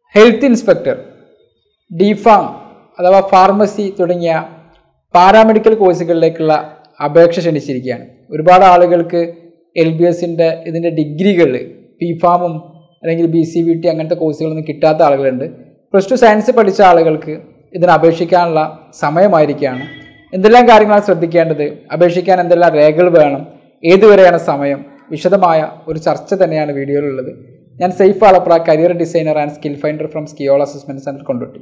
health inspector D Pharm അഥവാ pharmacy തുടങ്ങിയ paramedical കോഴ്സുകളിലേക്കുള്ള അപേക്ഷ ക്ഷണിച്ചിരിക്കുകയാണ് ഒരുപാട് ആളുകൾക്ക് എൽ ബി എസിൻ്റെ ഇതിൻ്റെ ഡിഗ്രികൾ പി ഫാമും അല്ലെങ്കിൽ ബി സി വി ടി അങ്ങനത്തെ കോഴ്സുകളൊന്നും കിട്ടാത്ത ആളുകളുണ്ട് പ്ലസ് ടു സയൻസ് പഠിച്ച ആളുകൾക്ക് ഇതിന് അപേക്ഷിക്കാനുള്ള സമയമായിരിക്കുകയാണ് എന്തെല്ലാം കാര്യങ്ങളാണ് ശ്രദ്ധിക്കേണ്ടത് അപേക്ഷിക്കാൻ എന്തെല്ലാം രേഖകൾ വേണം ഏതുവരെയാണ് സമയം വിശദമായ ഒരു ചർച്ച തന്നെയാണ് വീഡിയോയിലുള്ളത് ഞാൻ Saif Alapra career designer and skill finder from സ്കിയോൾ അസസ്മെൻറ്റ് സെൻറ്റർ കൊണ്ടോട്ടി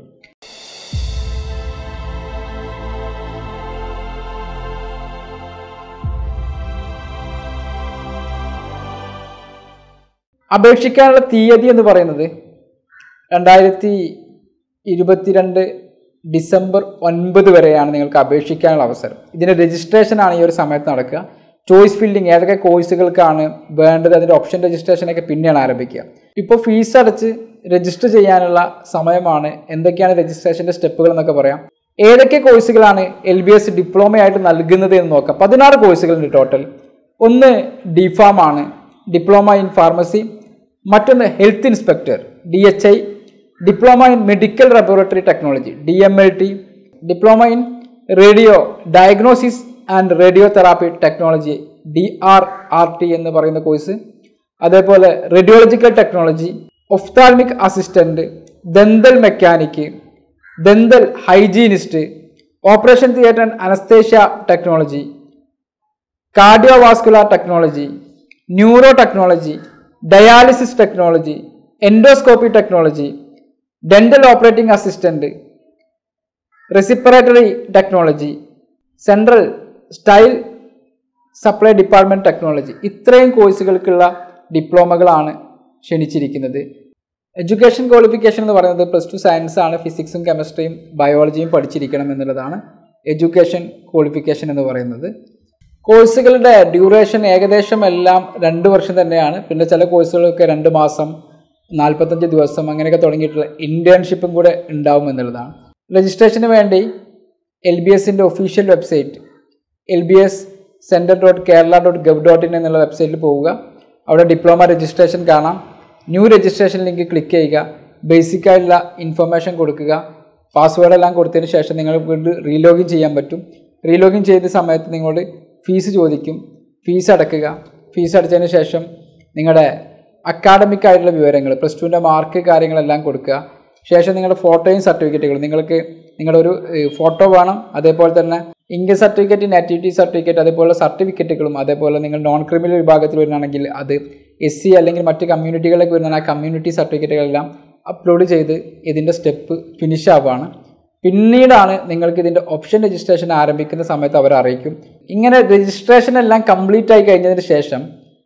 അപേക്ഷിക്കാനുള്ള തീയതി എന്ന് പറയുന്നത് രണ്ടായിരത്തി ഇരുപത്തിരണ്ട് ഡിസംബർ ഒൻപത് വരെയാണ് നിങ്ങൾക്ക് അപേക്ഷിക്കാനുള്ള അവസരം ഇതിൻ്റെ രജിസ്ട്രേഷനാണ് ഈ ഒരു സമയത്ത് നടക്കുക ചോയ്സ് ഫില്ലിംഗ് ഏതൊക്കെ കോഴ്സുകൾക്കാണ് വേണ്ടത് അതിൻ്റെ ഓപ്ഷൻ രജിസ്ട്രേഷനൊക്കെ പിന്നെയാണ് ആരംഭിക്കുക ഇപ്പോൾ ഫീസ് അടച്ച് രജിസ്റ്റർ ചെയ്യാനുള്ള സമയമാണ് എന്തൊക്കെയാണ് രജിസ്ട്രേഷൻ്റെ സ്റ്റെപ്പുകൾ എന്നൊക്കെ പറയാം ഏതൊക്കെ കോഴ്സുകളാണ് എൽ ബി എസ് ഡിപ്ലോമയായിട്ട് നൽകുന്നത് എന്ന് നോക്കാം പതിനാറ് കോഴ്സുകളുണ്ട് ടോട്ടൽ ഒന്ന് ഡിഫാം ആണ് ഡിപ്ലോമ ഇൻ ഫാർമസി മറ്റൊന്ന് health inspector D H I diploma in medical laboratory technology D M L T diploma in radio diagnosis and radio therapy technology D R R T എന്ന് പറയുന്ന course അതേപോലെ radiological technology ophthalmic assistant dental mechanic dental hygienist operation theatre and anaesthesia technology cardiovascular technology neuro technology dialysis technology endoscopy technology dental operating assistant respiratory technology central sterile supply department technology ഇത്രയും കോഴ്സുകൾക്കുള്ള ഡിപ്ലോമകളാണ് ക്ഷണിച്ചിരിക്കുന്നത് education qualification എന്ന് പറയുന്നത് plus two science ആണ് ഫിസിക്സും കെമിസ്ട്രിയും ബയോളജിയും പഠിച്ചിരിക്കണം എന്നുള്ളതാണ് education qualification എന്ന് പറയുന്നത് കോഴ്സുകളുടെ duration ഏകദേശം എല്ലാം രണ്ട് വർഷം തന്നെയാണ് പിന്നെ ചില കോഴ്സുകളൊക്കെ രണ്ട് മാസം നാൽപ്പത്തഞ്ച് ദിവസം അങ്ങനെയൊക്കെ തുടങ്ങിയിട്ടുള്ള ഇൻറ്റേൺഷിപ്പും കൂടെ ഉണ്ടാവും എന്നുള്ളതാണ് രജിസ്ട്രേഷന് വേണ്ടി എൽ ബി എസിൻ്റെ official website L B S centre dot Kerala dot gov dot in എന്നുള്ള വെബ്സൈറ്റിൽ പോവുക അവിടെ ഡിപ്ലോമ രജിസ്ട്രേഷൻ കാണാം ന്യൂ രജിസ്ട്രേഷൻ ലിങ്ക് ക്ലിക്ക് ചെയ്യുക ബേസിക് ആയിട്ടുള്ള ഇൻഫർമേഷൻ കൊടുക്കുക പാസ്വേഡ് എല്ലാം കൊടുത്തതിന് ശേഷം നിങ്ങൾ വീണ്ടും റീലോഗിൻ ചെയ്യാൻ പറ്റും റീലോഗിൻ ചെയ്ത സമയത്ത് നിങ്ങളോട് ഫീസ് ചോദിക്കും ഫീസ് അടക്കുക ഫീസ് അടച്ചതിന് ശേഷം നിങ്ങളുടെ അക്കാഡമിക് ആയിട്ടുള്ള വിവരങ്ങൾ പ്ലസ് ടുവിൻ്റെ മാർക്ക് കാര്യങ്ങളെല്ലാം കൊടുക്കുക ശേഷം നിങ്ങളുടെ ഫോട്ടോയും സർട്ടിഫിക്കറ്റുകളും നിങ്ങൾക്ക് നിങ്ങളുടെ ഒരു ഫോട്ടോ വേണം അതേപോലെ തന്നെ ഇൻകം സർട്ടിഫിക്കറ്റ് നാറ്റിവിറ്റി സർട്ടിഫിക്കറ്റ് അതേപോലെ സർട്ടിഫിക്കറ്റുകളും അതേപോലെ നിങ്ങൾ നോൺ ക്രിമിനൽ വിഭാഗത്തിൽ വരുന്നതാണെങ്കിൽ അത് എസ് സി അല്ലെങ്കിൽ മറ്റ് കമ്മ്യൂണിറ്റികളിലേക്ക് വരുന്ന ആ കമ്മ്യൂണിറ്റി സർട്ടിഫിക്കറ്റുകളെല്ലാം അപ്ലോഡ് ചെയ്ത് ഇതിൻ്റെ സ്റ്റെപ്പ് ഫിനിഷ് ആവുകയാണ് പിന്നീടാണ് നിങ്ങൾക്ക് ഇതിൻ്റെ ഓപ്ഷൻ രജിസ്ട്രേഷൻ ആരംഭിക്കുന്ന സമയത്ത് അവർ അറിയിക്കും ഇങ്ങനെ രജിസ്ട്രേഷൻ എല്ലാം കംപ്ലീറ്റ് ആയി കഴിഞ്ഞതിന് ശേഷം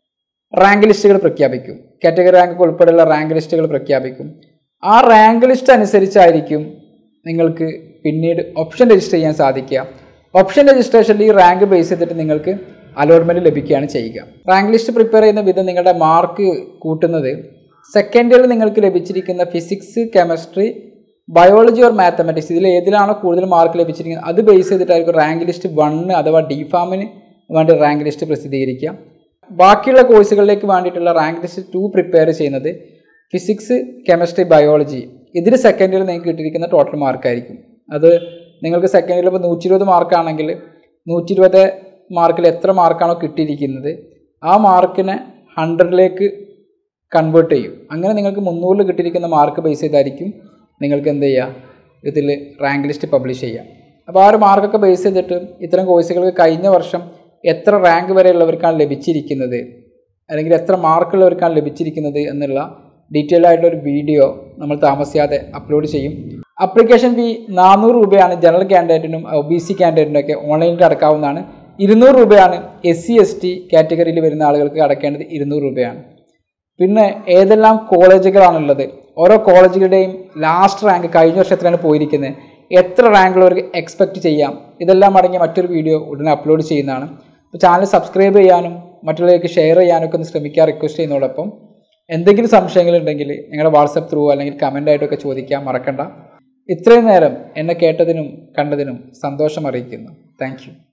റാങ്ക് ലിസ്റ്റുകൾ പ്രഖ്യാപിക്കും കാറ്റഗറി റാങ്ക് ഉൾപ്പെടെയുള്ള റാങ്ക് ലിസ്റ്റുകൾ പ്രഖ്യാപിക്കും ആ റാങ്ക് ലിസ്റ്റ് അനുസരിച്ചായിരിക്കും നിങ്ങൾക്ക് പിന്നീട് ഓപ്ഷൻ രജിസ്റ്റർ ചെയ്യാൻ സാധിക്കുക ഓപ്ഷൻ രജിസ്ട്രേഷനിൽ ഈ റാങ്ക് ബേസ് ചെയ്തിട്ട് നിങ്ങൾക്ക് അലോട്ട്മെൻറ്റ് ലഭിക്കുകയാണ് ചെയ്യുക റാങ്ക് ലിസ്റ്റ് പ്രിപ്പയർ ചെയ്യുന്ന വിധം നിങ്ങളുടെ മാർക്ക് കൂട്ടുന്നത് സെക്കൻഡ് ഇയറിൽ നിങ്ങൾക്ക് ലഭിച്ചിരിക്കുന്ന physics chemistry biology or mathematics ഇതിൽ ഏതിലാണോ കൂടുതൽ മാർക്ക് ലഭിച്ചിരിക്കുന്നത് അത് ബേസ് ചെയ്തിട്ടായിരിക്കും റാങ്ക് ലിസ്റ്റ് വണ്ണ് അഥവാ ഡി ഫാമിന് വേണ്ടി റാങ്ക് ലിസ്റ്റ് പ്രസിദ്ധീകരിക്കുക ബാക്കിയുള്ള കോഴ്സുകളിലേക്ക് വേണ്ടിയിട്ടുള്ള റാങ്ക് ലിസ്റ്റ് ടു പ്രിപ്പയർ ചെയ്യുന്നത് ഫിസിക്സ് കെമിസ്ട്രി ബയോളജി ഇതിൽ സെക്കൻഡ് ഇയറിൽ നിങ്ങൾക്ക് കിട്ടിയിരിക്കുന്ന ടോട്ടൽ മാർക്കായിരിക്കും അത് നിങ്ങൾക്ക് സെക്കൻഡ് ഇയറിൽ ഇപ്പോൾ നൂറ്റി ഇരുപത് മാർക്കാണെങ്കിൽ നൂറ്റി ഇരുപത് മാർക്കിൽ എത്ര മാർക്കാണോ കിട്ടിയിരിക്കുന്നത് ആ മാർക്കിനെ ഹൺഡ്രഡിലേക്ക് കൺവേർട്ട് ചെയ്യും അങ്ങനെ നിങ്ങൾക്ക് മുന്നൂറിൽ കിട്ടിയിരിക്കുന്ന മാർക്ക് ബേസ് ചെയ്തായിരിക്കും നിങ്ങൾക്ക് എന്ത് ചെയ്യുക ഇതിൽ റാങ്ക് ലിസ്റ്റ് പബ്ലിഷ് ചെയ്യുക അപ്പോൾ ആ ഒരു മാർക്കൊക്കെ ബേസ് ചെയ്തിട്ട് ഇത്തരം കോഴ്സുകൾക്ക് കഴിഞ്ഞ വർഷം എത്ര റാങ്ക് വരെയുള്ളവർക്കാണ് ലഭിച്ചിരിക്കുന്നത് അല്ലെങ്കിൽ എത്ര മാർക്കുള്ളവർക്കാണ് ലഭിച്ചിരിക്കുന്നത് എന്നുള്ള ഡീറ്റെയിൽ ആയിട്ടുള്ള ഒരു വീഡിയോ നമ്മൾ താമസിയാതെ അപ്ലോഡ് ചെയ്യും അപ്ലിക്കേഷൻ ഫീ നാനൂറ് രൂപയാണ് ജനറൽ ക്യാൻഡിഡേറ്റിനും ഒ ബി സി ക്യാൻഡിഡേറ്റിനൊക്കെ ഓൺലൈനിൽ അടക്കാവുന്നതാണ് ഇരുന്നൂറ് രൂപയാണ് എസ് സി എസ് ടി കാറ്റഗറിയിൽ വരുന്ന ആളുകൾക്ക് അടക്കേണ്ടത് ഇരുന്നൂറ് രൂപയാണ് പിന്നെ ഏതെല്ലാം കോളേജുകളാണുള്ളത് ഓരോ കോളേജുകളുടെയും ലാസ്റ്റ് റാങ്ക് കഴിഞ്ഞ വർഷത്തിലാണ് പോയിരിക്കുന്നത് എത്ര റാങ്കുള്ളവർക്ക് എക്സ്പെക്റ്റ് ചെയ്യാം ഇതെല്ലാം അടങ്ങിയ മറ്റൊരു വീഡിയോ ഉടനെ അപ്ലോഡ് ചെയ്യുന്നതാണ് അപ്പോൾ ചാനൽ സബ്സ്ക്രൈബ് ചെയ്യാനും മറ്റുള്ളവർക്ക് ഷെയർ ചെയ്യാനൊക്കെ ഒന്ന് ശ്രമിക്കുക റിക്വസ്റ്റ് ചെയ്യുന്നതോടൊപ്പം എന്തെങ്കിലും സംശയങ്ങളുണ്ടെങ്കിൽ നിങ്ങളുടെ വാട്സപ്പ് ത്രൂ അല്ലെങ്കിൽ കമൻ്റ് ആയിട്ടൊക്കെ ചോദിക്കാൻ മറക്കണ്ട ഇത്രയും നേരം എന്നെ കേട്ടതിനും കണ്ടതിനും സന്തോഷം അറിയിക്കുന്നു താങ്ക്